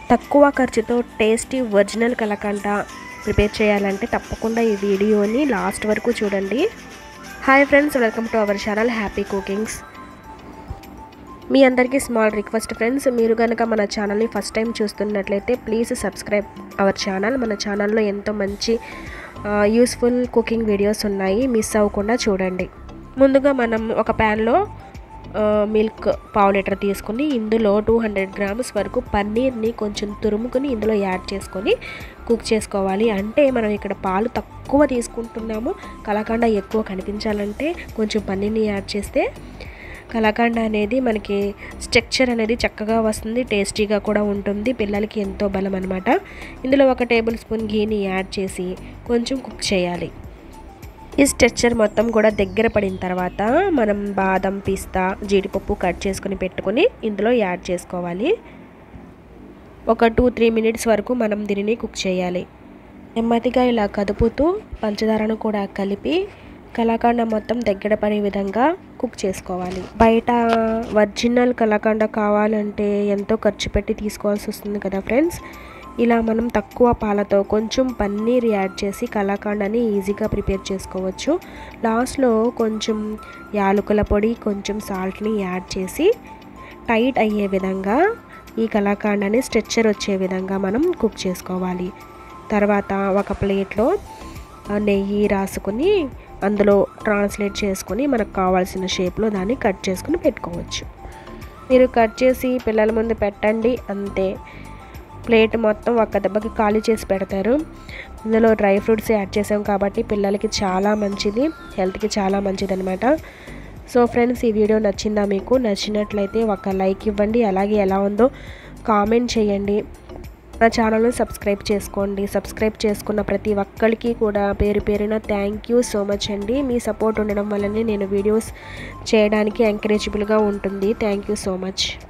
తక్కువ ఖర్చుతో tasty original కలకండ prepare చేయాలంటే తప్పకుండా ఈ వీడియోని లాస్ట్ వరకు చూడండి hi friends welcome to our channel happy cookings మీ అందరికీ స్మాల్ రిక్వెస్ట్ ఫ్రెండ్స్ మీరు కనుక మన ఛానల్ని ఫస్ట్ టైం చూస్తున్నట్లయితే ప్లీజ్ సబ్స్క్రైబ్ అవర్ ఛానల్ మన ఛానల్లో ఎంతో మంచి యూస్ఫుల్ కుకింగ్ వీడియోస్ ఉన్నాయి మిస్ అవ్వకుండా చూడండి ముందుగా మనం ఒక ప్యాన్లో మిల్క్ పావు లీటర్ తీసుకుని ఇందులో టూ హండ్రెడ్ గ్రామ్స్ వరకు పన్నీర్ని కొంచెం తురుముకుని ఇందులో యాడ్ చేసుకొని కుక్ చేసుకోవాలి అంటే మనం ఇక్కడ పాలు తక్కువ తీసుకుంటున్నాము కలకండ ఎక్కువ కనిపించాలంటే కొంచెం పన్నీర్ని యాడ్ చేస్తే కలాకండ అనేది మనకి స్ట్రక్చర్ అనేది చక్కగా వస్తుంది టేస్టీగా కూడా ఉంటుంది పిల్లలకి ఎంతో బలం అనమాట ఇందులో ఒక టేబుల్ స్పూన్ గీని యాడ్ చేసి కొంచెం కుక్ చేయాలి ఈ స్ట్రక్చర్ మొత్తం కూడా దగ్గర పడిన తర్వాత మనం బాదం పిస్తా జీడిపప్పు కట్ చేసుకుని పెట్టుకొని ఇందులో యాడ్ చేసుకోవాలి ఒక టూ త్రీ మినిట్స్ వరకు మనం దీనిని కుక్ చేయాలి నెమ్మదిగా ఇలా కదుపుతూ పంచదారను కూడా కలిపి కలాకండ మొత్తం దగ్గర పడే విధంగా కుక్ చేసుకోవాలి బయట ఒరిజినల్ కలాకండ కావాలంటే ఎంతో ఖర్చు పెట్టి తీసుకోవాల్సి వస్తుంది కదా ఫ్రెండ్స్ ఇలా మనం తక్కువ పాలతో కొంచెం పన్నీర్ యాడ్ చేసి కలాకండని ఈజీగా ప్రిపేర్ చేసుకోవచ్చు లాస్ట్లో కొంచెం యాలకుల పొడి కొంచెం సాల్ట్ని యాడ్ చేసి టైట్ అయ్యే విధంగా ఈ కలాకండని స్ట్రెచ్చర్ వచ్చే విధంగా మనం కుక్ చేసుకోవాలి తర్వాత ఒక ప్లేట్లో నెయ్యి రాసుకొని అందులో ట్రాన్స్లేట్ చేసుకొని మనకు కావాల్సిన షేప్లో దాన్ని కట్ చేసుకుని పెట్టుకోవచ్చు మీరు కట్ చేసి పిల్లల ముందు పెట్టండి అంతే ప్లేట్ మొత్తం ఒక్క దెబ్బకి ఖాళీ చేసి పెడతారు ఇందులో డ్రై ఫ్రూట్స్ యాడ్ చేసాం కాబట్టి పిల్లలకి చాలా మంచిది హెల్త్కి చాలా మంచిది అనమాట సో ఫ్రెండ్స్ ఈ వీడియో నచ్చిందా మీకు నచ్చినట్లయితే ఒక లైక్ ఇవ్వండి అలాగే ఎలా ఉందో కామెంట్ చేయండి నా ఛానల్ని సబ్స్క్రైబ్ చేసుకోండి సబ్స్క్రైబ్ చేసుకున్న ప్రతి ఒక్కరికి కూడా పేరు పేరున థ్యాంక్ యూ సో మచ్ అండి మీ సపోర్ట్ ఉండడం వల్లనే నేను వీడియోస్ చేయడానికి ఎంకరేజబుల్గా ఉంటుంది థ్యాంక్ యూ సో మచ్